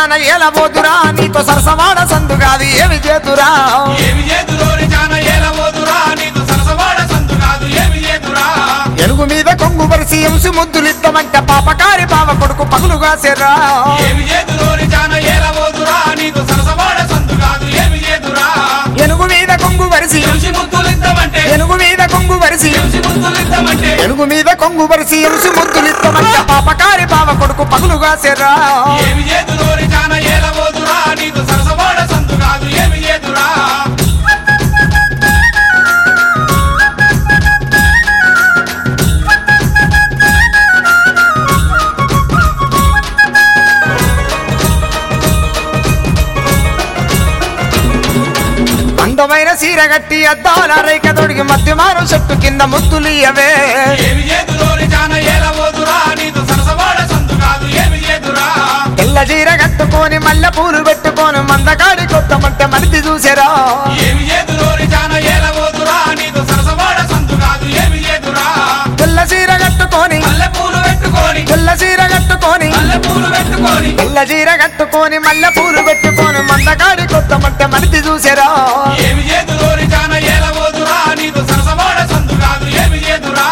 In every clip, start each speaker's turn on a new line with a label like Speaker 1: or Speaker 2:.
Speaker 1: జాన ఏలబోతురా నీతో సరసవాడ సందు కాదు ఏమి చేతురా
Speaker 2: ఏమి చేతులోని జాన ఏలబోతురా నీకు సరసవాడ సంతు కాదు ఏమి చేతురా
Speaker 1: ఎలుగు మీద కొంగు వరిసి ఎంసు ముద్దులిద్దమంట పాపకారి బావ కొడుకు పగులుగా సెర్రా
Speaker 2: ఏమి చేతులోని జాన ఏలబోతురా నీకు సరసవాడ సంతు కాదు ఏమి చేతురా
Speaker 1: ఎనుగు మీద కొంగు వరిసి
Speaker 2: ఎంసి ముద్దులిద్దామంటే
Speaker 1: ఎనుగు మీద కొంగు వరిసి
Speaker 2: ఎంసి ముద్దులిద్దామంటే
Speaker 1: ఎనుగు మీద కొంగు వరిసి ఎంసు ముద్దులిద్దమంట పాపకారి బావ కొడుకు పగులుగా సెర్రా
Speaker 2: ఏమి చేతులోని జాన ఏలబోతురా నీకు సరసవాడ సంతు కాదు ఏమి చేతురా
Speaker 1: అందమైన సీర గట్టి అద్దాల రేఖ తొడిగి మధ్యమారు చెట్టు కింద ముద్దులియవే
Speaker 2: ఏమి చేతులోని జాన ఏలబోతురా నీకు సరసవాడ సంతు కాదు ఏమి చేతురా
Speaker 1: తెల్ల చీర కట్టుకొని మల్లె పూలు పెట్టుకొని మందకాడి కొత్తమంటే మనిది చూసారా
Speaker 2: ఏమి చేతులోని జాన ఏలబోతురా నీకు సరసవాడ సంతు కాదు ఏమి చేతురా
Speaker 1: తెల్ల చీర కట్టుకొని
Speaker 2: మల్లె పూలు పెట్టుకొని
Speaker 1: తెల్ల చీర కట్టుకొని
Speaker 2: మల్లె పూలు పెట్టుకొని
Speaker 1: తెల్ల చీర కట్టుకొని మల్లె పూలు పెట్టుకొని మందకాడి కొత్తమంటే మనిది చూసారా
Speaker 2: ఏమి చేతులోని జాన ఏలబోతురా నీకు సరసవాడ సంతు కాదు ఏమి చేతురా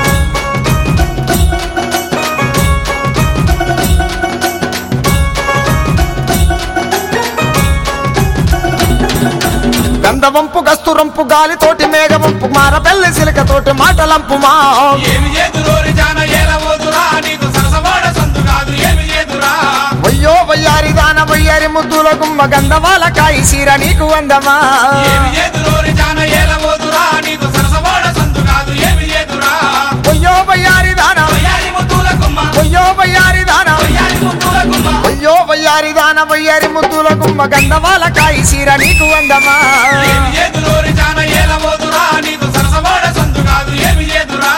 Speaker 1: గంధవంపు గస్తురంపు గాలితోటి మేఘవంపు మారపెల్లి సిలకతోటి మాటలంపు మా
Speaker 2: ఏమి చేతులోని జాన ఏలబోతురా నీకు సరసవాడ సంతు కాదు ఏమి చేతురా
Speaker 1: వయ్యో వయ్యారి దాన వయ్యారి ముద్దుల గుమ్మ గంధవాల కాయి సీర నీకు అందమా
Speaker 2: ఏమి చేతులోని జాన ఏలబోతురా నీకు సరసవాడ సంతు కాదు ఏమి చేతురా
Speaker 1: వయ్యో వయ్యారి దాన
Speaker 2: వయ్యారి ముద్దుల గుమ్మ
Speaker 1: వయ్యో వయ్యారి దాన
Speaker 2: వయ్యారి ముద్దుల గుమ్మ
Speaker 1: అయ్యో వయ్యారి దాన వయ్యారి ముద్దుల గుమ్మ గంధమాల కాయి సీర నీకు అందమా
Speaker 2: ఏమి చేతులోని జాన ఏలబోతురా నీకు సరసవాడ సంతు కాదు ఏమి చేతురా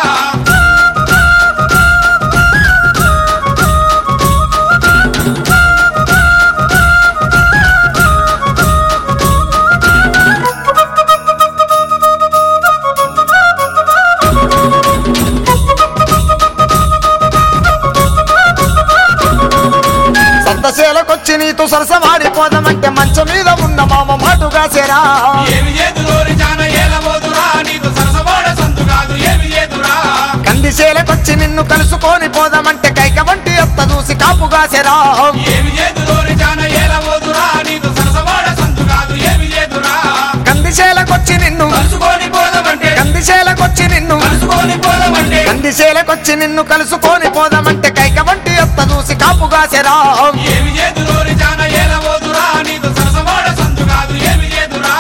Speaker 1: సంతశీలకొచ్చి నీతో సరసమాడిపోదామంటే మంచం మీద ఉన్న మామ మాటుగా సెరా
Speaker 2: ఏమి చేతులోని జాన ఏలబోతురా నీకు సరసవాడ సంతు కాదు ఏమి చేతురా
Speaker 1: కందిశీలకొచ్చి నిన్ను కలుసుకొని పోదామంటే కైక వంటి అత్త చూసి కాపుగా సెరా
Speaker 2: ఏమి చేతులోని జాన ఏలబోతురా నీకు సరసవాడ సంతు కాదు ఏమి చేతురా
Speaker 1: కందిశీలకొచ్చి నిన్ను
Speaker 2: కలుసుకొని పోదామంటే
Speaker 1: కందిశీలకొచ్చి నిన్ను
Speaker 2: కలుసుకొని పోదామంటే
Speaker 1: కందిశీలకొచ్చి నిన్ను కలుసుకొని పోదామంటే కైక వంటి అత్త చూసి కాపుగా సెరా
Speaker 2: ఏమి చేతులోని జాన ఏలబోతురా నీకు సరసవాడ సంతు కాదు ఏమి చేతురా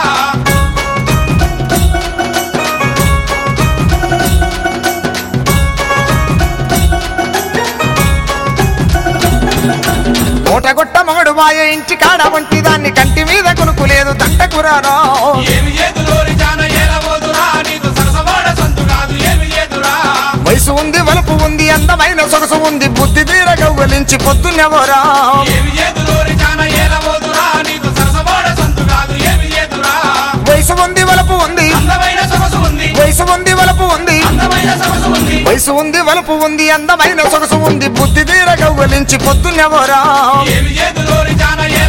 Speaker 1: కోటగొట్ట మగడు మాయ ఇంటి కాడ వంటి దాన్ని కంటి మీద కొనుక్కు లేదు తంటకురారా
Speaker 2: ఏమి చేతులోని జాన ఏలబోతురా నీకు సరసవాడ సంతు కాదు ఏమి చేతురా
Speaker 1: వయసు ఉంది వలుపు ఉంది అందమైన సొగసు ఉంది బుద్ధి తీర గవ్వలించి పొద్దున్నెవరా
Speaker 2: ఏమి చేతులోని జాన ఏలబోతురా నీకు సరసవాడ సంతు కాదు ఏమి చేతురా
Speaker 1: వయసు ఉంది వలుపు ఉంది
Speaker 2: అందమైన సొగసు ఉంది
Speaker 1: వయసు ఉంది వలుపు ఉంది
Speaker 2: అందమైన సొగసు ఉంది
Speaker 1: వయసు ఉంది వలుపు ఉంది అందమైన సొగసు ఉంది బుద్ధి తీర గవ్వలించి పొద్దున్నెవరా
Speaker 2: ఏమి చేతులోని జాన